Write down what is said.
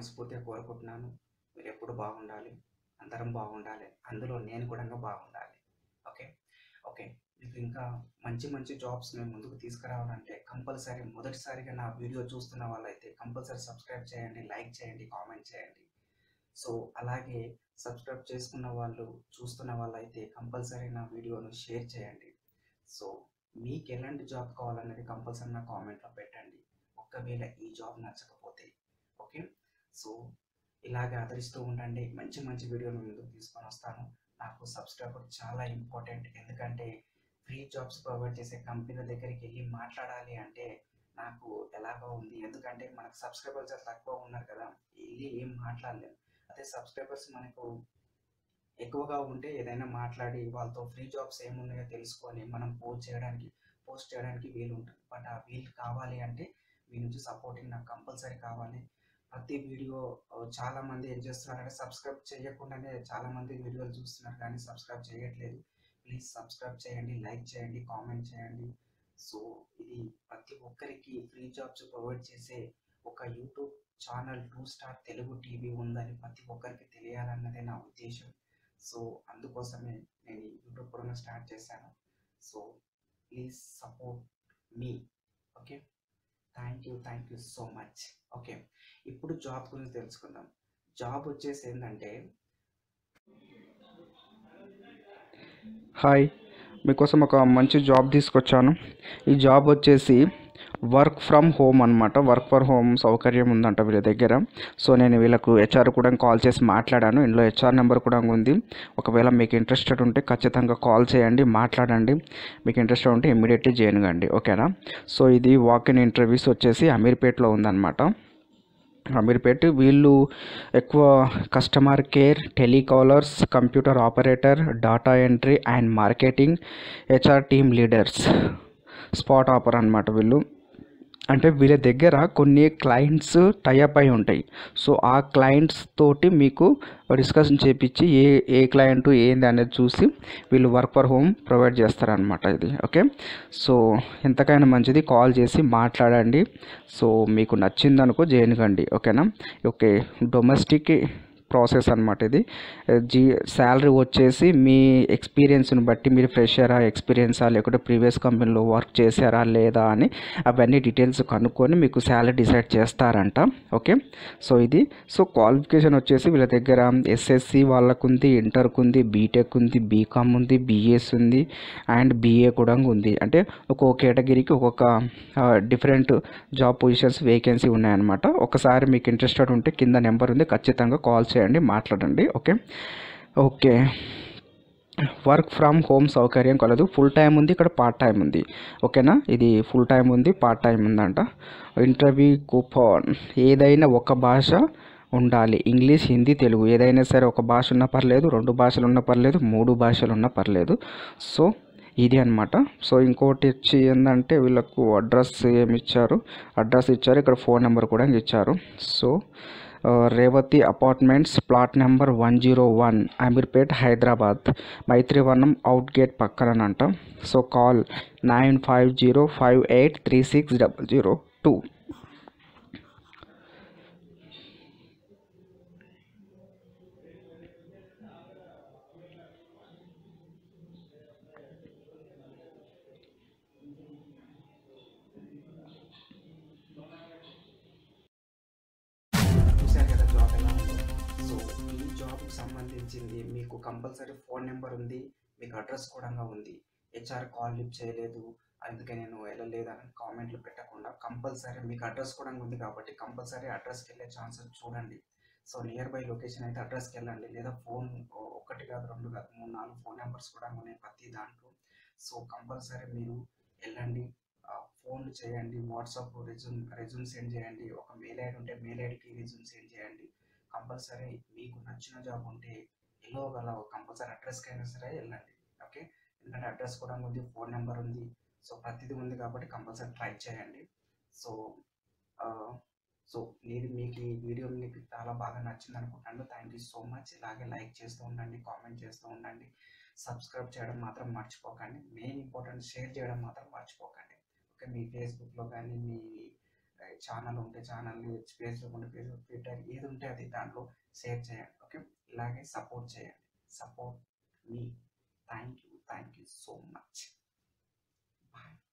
మనస్ఫూర్తిగా కోరుకుంటున్నాను మీరు ఎప్పుడు బాగుండాలి అందరం బాగుండాలి అందులో నేను కూడా బాగుండాలి ఓకే ఓకే మీకు ఇంకా మంచి మంచి జాబ్స్ మేము ముందుకు తీసుకురావాలంటే కంపల్సరీ మొదటిసారిగా నా వీడియో చూస్తున్న వాళ్ళైతే కంపల్సరీ సబ్స్క్రైబ్ చేయండి లైక్ చేయండి కామెంట్ చేయండి సో అలాగే సబ్స్క్రైబ్ చేసుకున్న వాళ్ళు చూస్తున్న వాళ్ళైతే కంపల్సరీ నా వీడియోను షేర్ చేయండి సో మీకు ఎలాంటి జాబ్ కావాలనేది కంపల్సరీ నా కామెంట్లో పెట్టండి ఒకవేళ ఈ జాబ్ నచ్చకపోతే ఓకే సో ఇలాగే ఆదరిస్తూ ఉండండి మంచి మంచి వీడియోలు ముందుకు తీసుకొని వస్తాను నాకు సబ్స్క్రైబర్ చాలా ఇంపార్టెంట్ ఎందుకంటే ఫ్రీ జాబ్స్ ప్రొవైడ్ చేసే కంపెనీల దగ్గరికి వెళ్ళి మాట్లాడాలి అంటే నాకు ఎలాగో ఉంది ఎందుకంటే మనకు సబ్స్క్రైబర్స్ తక్కువ ఉన్నారు కదా వెళ్ళి ఏం మాట్లాడలేము అదే సబ్స్క్రైబర్స్ మనకు ఎక్కువగా ఉంటే ఏదైనా మాట్లాడి వాళ్ళతో ఫ్రీ జాబ్స్ ఏమున్నాయో తెలుసుకొని మనం పోస్ట్ చేయడానికి పోస్ట్ చేయడానికి వీలు ఉంటుంది బట్ ఆ వీలు కావాలి అంటే మీ నుంచి సపోర్టింగ్ నాకు కంపల్సరీ కావాలి ప్రతి వీడియో ఆ, చాలా మంది ఏం చేస్తున్నారంటే సబ్స్క్రైబ్ చేయకుండానే చాలా మంది వీడియోలు చూస్తున్నారు కానీ సబ్స్క్రైబ్ చేయట్లేదు ప్లీజ్ సబ్స్క్రైబ్ చేయండి లైక్ చేయండి కామెంట్ చేయండి సో ఇది ప్రతి ఒక్కరికి ఫ్రీ జాబ్స్ ప్రొవైడ్ చేసే ఒక YouTube channel two star Telugu TV ఉందని ప్రతి ఒక్కరికి తెలియాలన్నదే నా ఉద్దేశం సో అందుకోసమే నేను ఈ యూట్యూబ్ కూడా స్టార్ట్ చేశాను సో ప్లీజ్ సపోర్ట్ మీ okay thank you thank you so much okay ఇప్పుడు జాబ్ గురించి తెలుసుకుందాం జాబ్ వచ్చేసి ఏంటంటే హాయ్ మీకోసం ఒక మంచి జాబ్ తీసుకొచ్చాను ఈ జాబ్ వచ్చేసి వర్క్ ఫ్రమ్ హోమ్ అనమాట వర్క్ ఫర్ హోమ్ సౌకర్యం ఉందంట వీళ్ళ దగ్గర సో నేను వీళ్ళకు హెచ్ఆర్ కూడా కాల్ చేసి మాట్లాడాను ఇందులో హెచ్ఆర్ నెంబర్ కూడా ఉంది ఒకవేళ మీకు ఇంట్రెస్టెడ్ ఉంటే ఖచ్చితంగా కాల్ చేయండి మాట్లాడండి మీకు ఇంట్రెస్టెడ్ ఉంటే ఇమ్మీడియట్లీ జాయిన్ కండి ఓకేనా సో ఇది వాక్ ఇన్ ఇంటర్వ్యూస్ వచ్చేసి అమీర్పేట్లో ఉందన్నమాట అమీర్పేట్ వీళ్ళు ఎక్కువ customer care telecallers computer operator data entry and marketing HR team leaders spot offer అనమాట వీళ్ళు అంటే వీళ్ళ దగ్గర కొన్ని క్లయింట్స్ టైఅప్ అయి ఉంటాయి సో ఆ క్లయింట్స్ తోటి మీకు డిస్కషన్ చేపించి ఏ ఏ క్లయింట్ ఏంది అనేది చూసి వీళ్ళు వర్క్ ఫర్ హోమ్ ప్రొవైడ్ చేస్తారనమాట ఇది ఓకే సో ఎంతకైనా మంచిది కాల్ చేసి మాట్లాడండి సో మీకు నచ్చింది అనుకో చేయనికండి ఓకేనా ఓకే డొమెస్టిక్ ప్రాసెస్ అనమాట ఇది జీ శాలరీ వచ్చేసి మీ ఎక్స్పీరియన్స్ని బట్టి మీరు ఫ్రెషరా ఎక్స్పీరియన్సా లేకుంటే ప్రీవియస్ కంపెనీలో వర్క్ చేశారా లేదా అని అవన్నీ డీటెయిల్స్ కనుక్కొని మీకు శాలరీ డిసైడ్ చేస్తారంట ఓకే సో ఇది సో క్వాలిఫికేషన్ వచ్చేసి వీళ్ళ దగ్గర ఎస్ఎస్సి వాళ్ళకు ఉంది ఇంటర్కు ఉంది బీటెక్ ఉంది బీకామ్ ఉంది బీఎస్ ఉంది అండ్ బీఏ కూడా ఉంది అంటే ఒక్కొక్క కేటగిరీకి ఒక్కొక్క డిఫరెంట్ జాబ్ పొజిషన్స్ వేకెన్సీ ఉన్నాయన్నమాట ఒకసారి మీకు ఇంట్రెస్టెడ్ ఉంటే కింద నెంబర్ ఉంది ఖచ్చితంగా కాల్ చేయండి మాట్లాడండి okay okay work from home సౌకర్యం కలదు ఫుల్ టైం ఉంది ఇక్కడ పార్ట్ టైం ఉంది ఓకేనా ఇది ఫుల్ టైం ఉంది పార్ట్ టైం ఉందంట ఇంటర్వ్యూ కూపన్ ఏదైనా ఒక భాష ఉండాలి ఇంగ్లీష్ హిందీ తెలుగు ఏదైనా సరే ఒక భాష ఉన్నా పర్లేదు రెండు భాషలు ఉన్నా పర్లేదు మూడు భాషలు ఉన్నా పర్లేదు సో ఇది అనమాట సో ఇంకోటి వచ్చి ఏంటంటే వీళ్ళకు అడ్రస్ ఏమి ఇచ్చారు అడ్రస్ ఇచ్చారు ఇక్కడ ఫోన్ నెంబర్ కూడా ఇచ్చారు సో ఆ, Revathi apartments plot number one zero one Ameerpet Hyderabad Maitrivanam out gate పక్కనంట so call nine five zero five eight three six double zero two చూశారు కదా జాబ్ ఎలా ఉందో సో ఈ జాబ్కి సంబంధించింది మీకు కంపల్సరీ ఫోన్ నెంబర్ ఉంది మీకు అడ్రస్ కూడా ఉంది హెచ్ఆర్ కాల్ లిఫ్ట్ చేయలేదు అందుకే నేను వెళ్ళలేదు అని కామెంట్లు పెట్టకుండా కంపల్సరీ మీకు అడ్రస్ కూడా ఉంది కాబట్టి కంపల్సరీ అడ్రస్కి వెళ్ళే ఛాన్సెస్ చూడండి సో నియర్ బై లొకేషన్ అయితే అడ్రస్కి వెళ్ళండి లేదా ఫోన్ ఒకటి కాదు రెండు కాదు మూడు నాలుగు ఫోన్ నెంబర్స్ కూడా ఉన్నాయి ప్రతి దాంట్లో సో కంపల్సరీ మీరు వెళ్ళండి ఫోన్ చేయండి వాట్సాప్ రెజ్యూమ్ రెజ్యూమ్ సెండ్ చేయండి ఒక మెయిల్ ఐడి ఉంటే మెయిల్ ఐడికి రెజ్యూమ్ సెండ్ చేయండి కంపల్సరీ మీకు నచ్చిన జాబ్ ఉంటే ఎల్లో గల కంపల్సరీ అడ్రస్కి అయినా సరే వెళ్ళండి ఓకే ఎందుకంటే అడ్రస్ కూడా ఉంది ఫోన్ నెంబర్ ఉంది సో ప్రతిదీ ఉంది కాబట్టి కంపల్సరీ ట్రై చేయండి సో ఆ, సో నేను మీకు ఈ వీడియో మీకు చాలా బాగా నచ్చింది అనుకుంటున్నాను థ్యాంక్ యూ సో మచ్ ఇలాగే లైక్ చేస్తూ ఉండండి కామెంట్ చేస్తూ ఉండండి సబ్స్క్రైబ్ చేయడం మాత్రం మర్చిపోకండి మెయిన్ ఇంపార్టెంట్ షేర్ చేయడం మాత్రం మర్చిపోకండి ఓకే మీ ఫేస్బుక్లో కానీ మీ ఛానల్ ఉంటే ఛానల్ని ఫేస్బుక్ ఉంటే ఫేస్బుక్ ట్విట్టర్ ఏది ఉంటే అది దాంట్లో షేర్ చేయండి ఓకే ఇలాగే సపోర్ట్ చేయండి సపోర్ట్ మీ thank you thank you so much bye